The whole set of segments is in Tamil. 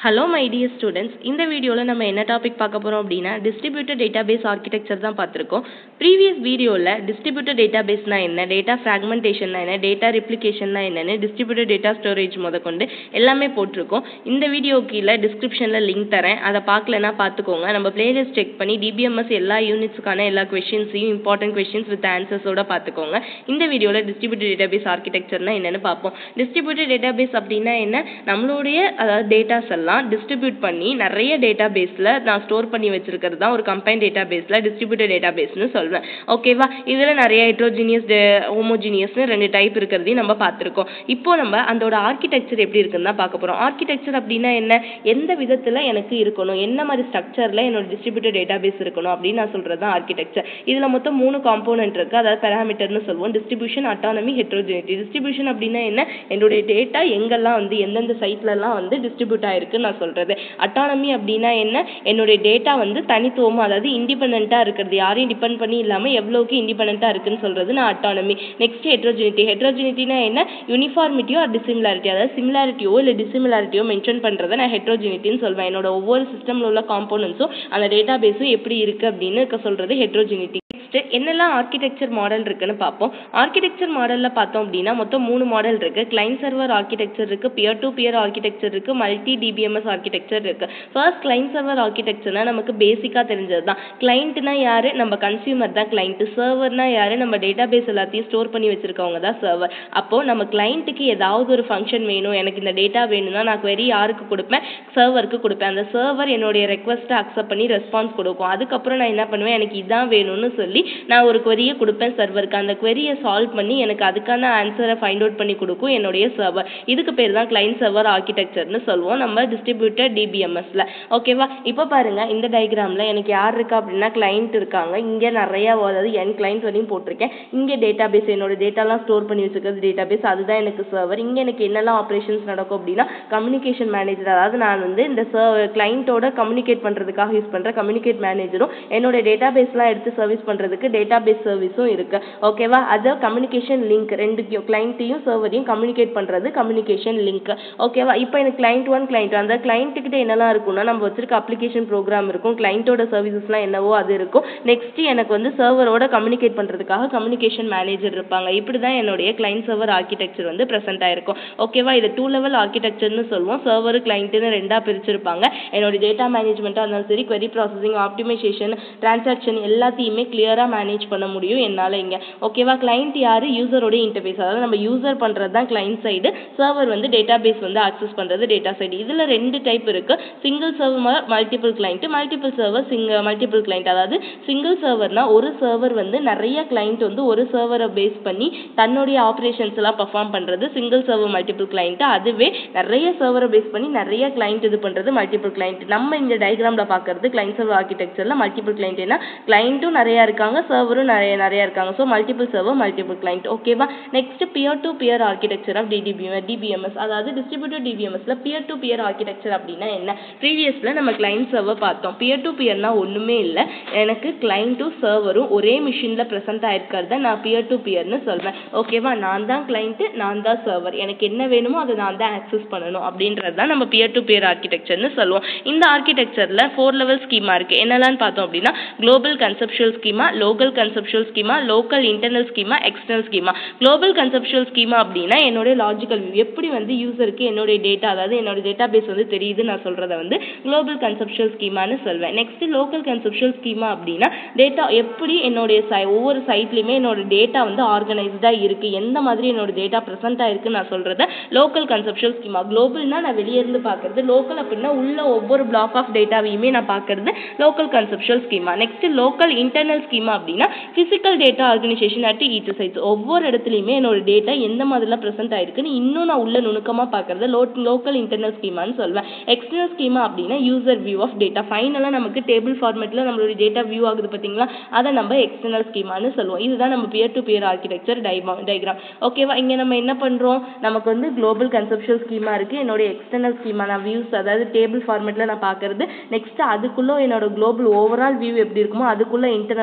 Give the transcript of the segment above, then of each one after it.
ஹலோ மை டியர் ஸ்டூடெண்ட்ஸ் இந்த வீடியோவில் நம்ம என்ன டாபிக் பார்க்க போகிறோம் அப்படின்னா டிஸ்ட்ரிபியூட்டட் டேட்டாபேஸ் ஆர்கிடெக்சர் தான் பார்த்துருக்கோம் ப்ரீவியஸ் வீடியோவில் டிஸ்ட்ரிபியூட்டட் டேட்டாபேஸ்னா என்ன டேட்டா ஃப்ராக்மெண்டேஷன்னா என்ன டேட்டா ரிப்ளிகேஷன்னா என்னன்னு டிஸ்ட்ரிபியூட்டட் டேட்டா ஸ்டோரேஜ் முதற்கொண்டு எல்லாமே போட்டிருக்கோம் இந்த வீடியோ கீழே டிஸ்கிரிப்ஷனில் லிங்க் தரேன் அதை பார்க்கலனா பார்த்துக்கோங்க நம்ம பிளேலிஸ்ட் செக் பண்ணி டிபிஎம்எஸ் எல்லா யூனிட்ஸுக்கான எல்லா கொஷின்ஸையும் இம்பார்ட்டன்ட் கொஷின்ஸ் வித் ஆன்சர்ஸோட பார்த்துக்கோங்க இந்த வீடியோவில் டிஸ்ட்ரிபியூட்டட் டேட்டாபேஸ் ஆர்கிடெக்சர்னா என்னன்னு பார்ப்போம் டிஸ்ட்ரிபியூட்டட் டேட்டாபேஸ் அப்படின்னா என்ன நம்மளுடைய அதாவது டேட்டாஸ் எல்லாம் டிஸ்ட்ரிபியூட் பண்ணி நிறைய டேட்டா பேஸில் நான் ஸ்டோர் பண்ணி வச்சிருக்கிறது தான் ஒரு கம்பைன் டேட்டா பேஸில் டிஸ்ட்ரிபியூட்டட் டேட்டா பேஸ்னு சொல்வேன் ஓகேவா இதில் நிறைய ஹெட்ரோஜினியஸ் ஹோமோஜினியஸ்னு ரெண்டு டைப் இருக்கிறதையும் நம்ம பார்த்துருக்கோம் இப்போ நம்ம அதோட ஆர்கிடெக்சர் எப்படி இருக்குன்னு தான் பார்க்க போகிறோம் ஆர்கிடெக்சர் அப்படின்னா என்ன எந்த விதத்தில் எனக்கு இருக்கணும் என்ன மாதிரி ஸ்ட்ரக்சரில் என்னோட டிஸ்ட்ரிபியூட்டட் டேட்டா பேஸ் இருக்கணும் அப்படின்னு நான் சொல்கிறது தான் ஆர்கிடெக்சர் இதில் மொத்தம் மூணு காம்போனன்ட் இருக்குது அதாவது பேராமீட்டர்னு சொல்லுவோம் டிஸ்ட்ரிபியூஷன் அட்டானமி ஹெட்ரோஜினிட்டி டிஸ்ட்ரிபியூஷன் அப்படின்னா என்ன என்னுடைய டேட்டா எங்கெல்லாம் வந்து எந்தெந்த சைட்லலாம் வந்து டிஸ்ட்ரிபியூட் ஆயிருக்குன்னு நான் சொல்கிறது அட்டானமி அப்படின்னா என்ன என்னுடைய டேட்டா வந்து தனித்துவமாக அதாவது இண்டிபெண்ட்டாக இருக்கிறது யாரையும் டிபெண்ட் பண்ணி இல்லாமல் எவ்வளோக்கு இண்டிபெண்ட்டாக இருக்குன்னு சொல்கிறது நான் அட்டானமி நெக்ஸ்ட் ஹெட்ரோஜினிட்டி ஹெட்ரோஜினிட்டினா என்ன யூனிஃபார்மிட்டியோ ஆர் டிசிமிலாரிட்டி அதாவது சிமிலாரிட்டியோ இல்லை டிசிமிலாரிட்டியோ மென்ஷன் பண்ணுறதை நான் ஹெட்ரோஜினிட்டின்னு சொல்வேன் என்னோட ஒவ்வொரு சிஸ்டமில் உள்ள காம்போனன்ஸும் அந்த டேட்டா பேஸும் எப்படி இருக்குது அப்படின்னு சொல்கிறது ஹெட்ரோஜினிட்டி நெக்ஸ்ட் என்னெல்லாம் ஆர்கிடெக்சர் மாடல் இருக்குன்னு பார்ப்போம் ஆர்கிடெக்சர் மாடலில் பார்த்தோம் அப்படின்னா மொத்தம் மூணு மாடல் இருக்கு கிளைண்ட் சர்வர் ஆர்கிடெக்சர் இருக்கு பியர் டு பியர் ஆர்கிடெக்சர் இருக்கு மல்டி டிபிஎம்எஸ் ஆர்கிடெக்சர் இருக்கு ஃபர்ஸ்ட் கிளைண்ட் சர்வர் ஆர்கிடெக்சர்னா நமக்கு பேசிக்காக தெரிஞ்சது தான் கிளைண்ட்னா யாரு நம்ம கன்சியூமர் தான் கிளைண்ட் சர்வர்னா யாரு நம்ம டேட்டா பேஸ் எல்லாத்தையும் ஸ்டோர் பண்ணி வச்சிருக்கவங்க தான் சர்வர் அப்போ நம்ம கிளைண்ட்டுக்கு ஏதாவது ஒரு ஃபங்க்ஷன் வேணும் எனக்கு இந்த டேட்டா வேணும்னா நான் query யாருக்கு கொடுப்பேன் சர்வருக்கு கொடுப்பேன் அந்த சர்வர் என்னுடைய ரெக்வஸ்ட்டை அக்செப்ட் பண்ணி ரெஸ்பான்ஸ் கொடுக்கும் அதுக்கப்புறம் நான் என்ன பண்ணுவேன் எனக்கு இதான் வேணும்னு சொல்லி நான் ஒரு query-ய கொடுப்பேன் சர்வருக்கு அந்த query-ய சால்வ் பண்ணி எனக்கு அதுக்கான ஆன்சரை ஃபைண்ட் அவுட் பண்ணி கொடுக்கும் என்னுடைய சர்வர் இதுக்கு பேர் தான் கிளைண்ட் சர்வர் ஆர்கிடெக்சர்னு சொல்லுவோம் நம்ம டிஸ்ட்ரிபியூட்டட் டிபிஎம்எஸ்ல ஓகேவா இப்போ பாருங்க இந்த டயக்ராம்ல எனக்கு யார் இருக்கா அப்படின்னா கிளைண்ட் இருக்காங்க இங்க நிறைய அதாவது என் கிளைண்ட் வரையும் போட்டிருக்கேன் இங்க டேட்டா பேஸ் என்னோட டேட்டாலாம் ஸ்டோர் பண்ணி வச்சிருக்கிறது டேட்டா பேஸ் அதுதான் எனக்கு சர்வர் இங்க எனக்கு என்னெல்லாம் ஆப்ரேஷன்ஸ் நடக்கும் அப்படின்னா கம்யூனிகேஷன் மேனேஜர் அதாவது நான் வந்து இந்த கிளைண்ட்டோட கம்யூனிகேட் பண்றதுக்காக யூஸ் பண்ற கம்யூனிகேட் மேனேஜரும் என்னோட டேட்டா பேஸ்லாம் எடுத்து சர்வீஸ் பண்றதுக்கு டேட்டா பேஸ் சர்வீஸும் இருக்கு ஓகேவா அது கம்யூனிகேஷன் லிங்க் ரெண்டு கிளைண்ட்டையும் சர்வரையும் கம்யூனிகேட் பண்றது கம்யூனிகேஷன் லிங்க் ஓகேவா இப்போ எனக்கு கிளைண்ட் ஒன் கிளைண்ட் அந்த கிளைண்ட் கிட்ட என்னெல்லாம் இருக்கும்னா நம்ம வச்சிருக்க அப்ளிகேஷன் ப்ரோக்ராம் இருக்கும் கிளைண்ட்டோட சர்வீசஸ்லாம் என்னவோ அது இருக்கும் நெக்ஸ்ட் எனக்கு வந்து சர்வரோட கம்யூனிகேட் பண்றதுக்காக கம்யூனிகேஷன் மேனேஜர் இருப்பாங்க இப்படி தான் என்னுடைய கிளைண்ட் சர்வர் ஆர்கிடெக்சர் வந்து ப்ரெசென்ட் ஆயிருக்கும் ஓகேவா இது டூ லெவல் ஆர்கிடெக்சர்னு சொல்லுவோம் சர்வர் கிளைண்ட்னு ரெண்டா பிரிச்சிருப்பாங்க என்னோட டேட்டா மேனேஜ்மெண்ட்டாக இருந்தாலும் சரி query ப்ராசஸிங் ஆப்டிமைசேஷன் டிரான்சாக்ஷன் எல்லாத்தையுமே கிளியரா மேனேஜ் பண்ண முடியும் என்னால இங்க ஓகேவா கிளைண்ட் யாரு யூசரோட இன்டர்ஃபேஸ் அதாவது நம்ம யூசர் பண்றது தான் கிளைண்ட் சைடு சர்வர் வந்து டேட்டா பேஸ் வந்து ஆக்சஸ் பண்றது டேட்டா சைடு இதுல ரெண்டு டைப் இருக்கு single server multiple client multiple server சிங் மல்டிபிள் கிளைண்ட் அதாவது சிங்கிள் சர்வர்னா ஒரு சர்வர் வந்து நிறைய கிளைண்ட் வந்து ஒரு சர்வரை பேஸ் பண்ணி தன்னுடைய ஆப்ரேஷன்ஸ் எல்லாம் பர்ஃபார்ம் பண்றது சிங்கிள் சர்வர் மல்டிபிள் கிளைண்ட் அதுவே நிறைய சர்வரை பேஸ் பண்ணி நிறைய கிளைண்ட் இது பண்றது மல்டிபிள் கிளைண்ட் நம்ம இந்த டயக்ராம்ல பாக்குறது கிளைண்ட் சர்வர் ஆர்கிடெக்சர்ல மல்டிபிள் கிளைண்ட் ஏன்னா கிளைண்ட்டும் நிறைய இருக்காங்க சர்வரும் நிறைய நிறைய இருக்காங்க so multiple server multiple client ஓகேவா next peer to peer architecture of DDB DBMS அதாவது டிஸ்ட்ரிபியூட்டட் டிபிஎம்எஸ்ல பியர் டு பியர் ஆர்கிடெக்சர் அப்படின்னா என்ன ப்ரீவியஸ்ல நம்ம கிளைண்ட் சர்வர் பார்த்தோம் பியர் டு பியர்னா ஒண்ணுமே இல்லை எனக்கு கிளைண்ட்டும் சர்வரும் ஒரே மிஷின்ல ப்ரெசென்ட் ஆயிருக்கிறத நான் பியர் டு பியர்னு சொல்வேன் ஓகேவா நான் தான் கிளைண்ட் நான் தான் சர்வர் எனக்கு என்ன வேணுமோ அதை நான் தான் ஆக்சஸ் பண்ணணும் அப்படின்றது தான் நம்ம பியர் டு பியர் ஆர்கிடெக்சர்னு சொல்லுவோம் இந்த ஆர்கிடெக்சர்ல ஃபோர் லெவல் ஸ்கீமா இருக்கு என்னெல்லாம் பார்த்தோம் அப்படின்னா global conceptual schema local conceptual schema local internal schema external schema global conceptual schema அப்படின்னா என்னோட லாஜிக்கல் வியூ எப்படி வந்து யூசருக்கு என்னுடைய டேட்டா அதாவது என்னோட டேட்டா பேஸ் வந்து தெரியுது நான் சொல்றத வந்து குளோபல் கன்செப்ஷுவல் ஸ்கீமான்னு சொல்வேன் நெக்ஸ்ட் லோக்கல் கன்செப்ஷுவல் ஸ்கீமா அப்படின்னா டேட்டா எப்படி என்னுடைய சை ஒவ்வொரு சைட்லையுமே என்னோட டேட்டா வந்து ஆர்கனைஸ்டா இருக்கு எந்த மாதிரி என்னோட டேட்டா ப்ரெசென்ட் ஆயிருக்கு நான் சொல்றத லோக்கல் கன்செப்ஷுவல் ஸ்கீமா குளோபல்னா நான் வெளியே இருந்து பாக்குறது லோக்கல் அப்படின்னா உள்ள ஒவ்வொரு பிளாக் ஆஃப் டேட்டாவையுமே நான் பாக்குறது local conceptual schema next local internal schema அப்படின்னா physical data organization at each sites ஒவ்வொரு இடத்துலையுமே என்னோட டேட்டா எந்த மாதிரிலாம் ப்ரெசென்ட் ஆயிருக்குன்னு இன்னும் நான் உள்ள நுணுக்கமா பாக்குறது லோ லோக்கல் இன்டர்னல் ஸ்கீமான்னு சொல்வேன் எக்ஸ்டர்னல் ஸ்கீமா அப்படின்னா யூசர் வியூ ஆஃப் டேட்டா ஃபைனலாக நமக்கு டேபிள் ஃபார்மேட்ல நம்மளுடைய டேட்டா வியூ ஆகுது பார்த்தீங்களா அதை நம்ம எக்ஸ்டர்னல் ஸ்கீமான்னு சொல்லுவோம் இதுதான் நம்ம peer to peer architecture diagram ஓகேவா இங்க நம்ம என்ன பண்றோம் நமக்கு வந்து குளோபல் கன்செப்ஷுவல் ஸ்கீமா இருக்கு என்னோட எக்ஸ்டர்னல் ஸ்கீமா நான் வியூஸ் அதாவது டேபிள் ஃபார்மேட்ல நான் பாக்குறது நெக்ஸ்ட் அதுக்குள்ள என்னோட குளோபல் ஓவரால் வியூ எப்படி இருக்குமோ அதுக்குள்ள இன்டர்னலாக நான் ஒவ்வொரு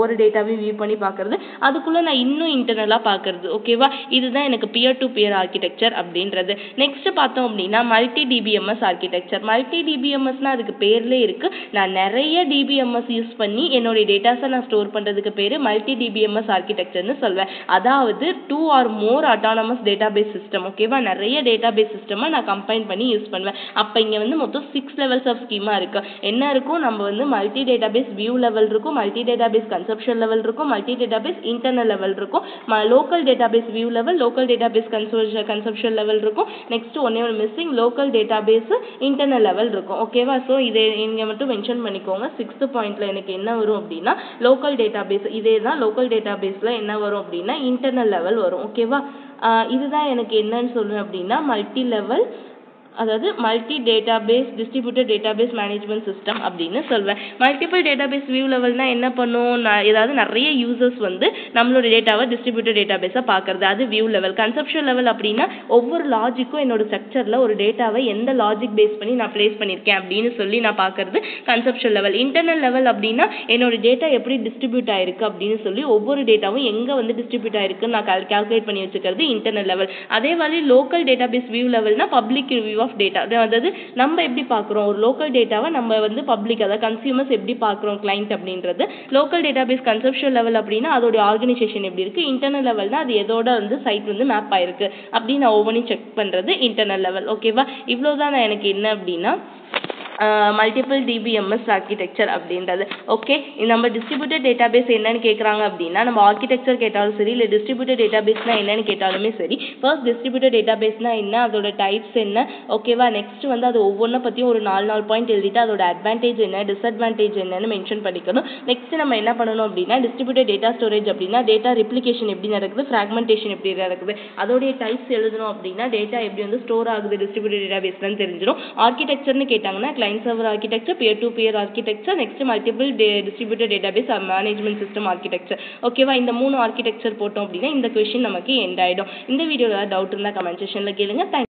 ஒவ்வொரு டேட்டாவையும் வியூ பண்ணி பார்க்கறது அதுக்குள்ள நான் இன்னும் இன்டர்னலாக பார்க்கறது ஓகேவா இதுதான் எனக்கு பியர் டு பியர் ஆர்கிடெக்சர் அப்படின்றது நெக்ஸ்ட் பார்த்தோம் அப்படின்னா மல்டி டிபிஎம்எஸ் ஆர்கிடெக்சர் மல்டி டிபிஎம்எஸ்னா அதுக்கு பேர்லே இருக்கு நான் நிறைய டிபிஎம்எஸ் யூஸ் பண்ணி என்னுடைய டேட்டாஸை நான் ஸ்டோர் பண்றதுக்கு பேரு மல்டி டிபிஎம்எஸ் ஆர்கிடெக்சர்னு சொல்வேன் அதாவது two or more autonomous database system ஓகேவா நிறைய டேட்டாபேஸ் சிஸ்டமை நான் கம்பைன் பண்ணி யூஸ் பண்ணுவேன் அப்போ இங்க வந்து மொத்தம் சிக்ஸ் லெவல்ஸ் ஆஃப் ஸ்கீமா இருக்கு என்ன இருக்கும் நம்ம வந்து மல்டி டேட்டாபேஸ் வியூ லெவல் இருக்கும் மல்டி டேட்டாபேஸ் கன்செப்ஷன் லெவல் இருக்கும் மல்டி டேட்டாபேஸ் இன்டர்னல் லெவல் இருக்கும் local database view level local database conception conception level இருக்கும் நெக்ஸ்ட் ஒன்னே ஒன்று missing local database internal level இருக்கும் ஓகேவா ஸோ இதை இங்க மட்டும் மென்ஷன் பண்ணிக்கோங்க சிக்ஸ்த் பாயிண்ட்ல எனக்கு என்ன வரும் அப்படின்னா லோக்கல் டேட்டாபேஸ் இதே தான் லோக்கல் டேட்டாபேஸ்ல என்ன வரும் அப்படின்னா இன்டர்னல் லெவல் வரும் ஓகேவா இதுதான் எனக்கு என்னன்னு சொல்லுவேன் அப்படின்னா மல்டி லெவல் அதாவது multi database distributed database management system அப்படின்னு சொல்வேன் மல்டிபிள் டேட்டாபேஸ் வியூ லெவல்னா என்ன பண்ணும் நான் ஏதாவது நிறைய யூசர்ஸ் வந்து நம்மளோட டேட்டாவை டிஸ்ட்ரிபியூட்டட் டேட்டாபேஸை பார்க்கறது அது வியூ லெவல் கன்செப்ஷன் லெவல் அப்படின்னா ஒவ்வொரு லாஜிக்கும் என்னோட ஸ்ட்ரக்சரில் ஒரு டேட்டாவை எந்த லாஜிக் பேஸ் பண்ணி நான் ப்ளேஸ் பண்ணியிருக்கேன் அப்படின்னு சொல்லி நான் பார்க்கறது கன்செப்ஷன் லெவல் இன்டர்னல் லெவல் அப்படின்னா என்னோட டேட்டா எப்படி டிஸ்ட்ரிபியூட் ஆயிருக்கு அப்படின்னு சொல்லி ஒவ்வொரு டேட்டாவும் எங்கே வந்து டிஸ்ட்ரிபியூட் ஆயிருக்குன்னு நான் கால்குலேட் பண்ணி வச்சுக்கிறது இன்டர்னல் லெவல் அதே மாதிரி லோக்கல் டேட்டாபேஸ் வியூ லெவல்னா பப்ளிக் வியூ ஆஃப் டேட்டா அதாவது நம்ம எப்படி பார்க்குறோம் ஒரு லோக்கல் டேட்டாவை நம்ம வந்து பப்ளிக் அதாவது கன்சியூமர்ஸ் எப்படி பார்க்குறோம் கிளைண்ட் அப்படின்றது லோக்கல் டேட்டாபேஸ் கன்செப்ஷன் லெவல் அப்படின்னா அதோட ஆர்கனைசேஷன் எப்படி இருக்கு இன்டர்னல் லெவல்னா அது எதோட வந்து சைட் வந்து மேப் ஆயிருக்கு அப்படின்னு நான் ஒவ்வொன்றையும் செக் பண்ணுறது இன்டர்னல் லெவல் ஓகேவா இவ்வளோதான் நான் எனக்கு என்ன அப்படின்னா மல்டிபிள் டிபிஎம்எஸ் ஆர்கிடெக்சர் அப்படின்றது ஓகே நம்ம டிஸ்ட்ரிபியூட்டட் டேட்டாபேஸ் என்னன்னு கேட்குறாங்க அப்படின்னா நம்ம ஆர்கிடெக்சர் கேட்டாலும் சரி இல்லை டிஸ்ட்ரிபியூட்டட் டேட்டாபேஸ்னா என்னன்னு கேட்டாலுமே சரி ஃபர்ஸ்ட் டிஸ்ட்ரிபியூட்டட் டேட்டாபேஸ்னா என்ன அதோட டைப்ஸ் என்ன ஓகேவா நெக்ஸ்ட் வந்து அது ஒவ்வொன்றை பற்றியும் ஒரு நாலு நாலு பாயிண்ட் எழுதிட்டு அதோட அட்வான்டேஜ் என்ன டிஸ்அட்வான்டேஜ் என்னன்னு மென்ஷன் பண்ணிக்கணும் நெக்ஸ்ட் நம்ம என்ன பண்ணணும் அப்படின்னா டிஸ்ட்ரிபியூட்டட் டேட்டா ஸ்டோரேஜ் அப்படின்னா டேட்டா ரிப்ளிகேஷன் எப்படி நடக்குது ஃப்ராக்மெண்டேஷன் எப்படி நடக்குது அதோடைய டைப்ஸ் எழுதணும் அப்படின்னா டேட்டா எப்படி வந்து ஸ்டோர் ஆகுது டிஸ்ட்ரிபியூட்டட் டேட்டாபேஸ்லாம் தெரிஞ்சிடும் ஆர்கிடெக்சர்னு கேட்டாங்கன்னா client server architecture peer to peer architecture next multiple distributed database management system architecture ஓகேவா இந்த மூணு ஆர்கிடெக்சர் போட்டோம் அப்படின்னா இந்த கொஸ்டின் நமக்கு எண்ட் ஆயிடும் இந்த வீடியோல டவுட் இருந்தா கமெண்ட் செக்ஷன்ல கேளுங்க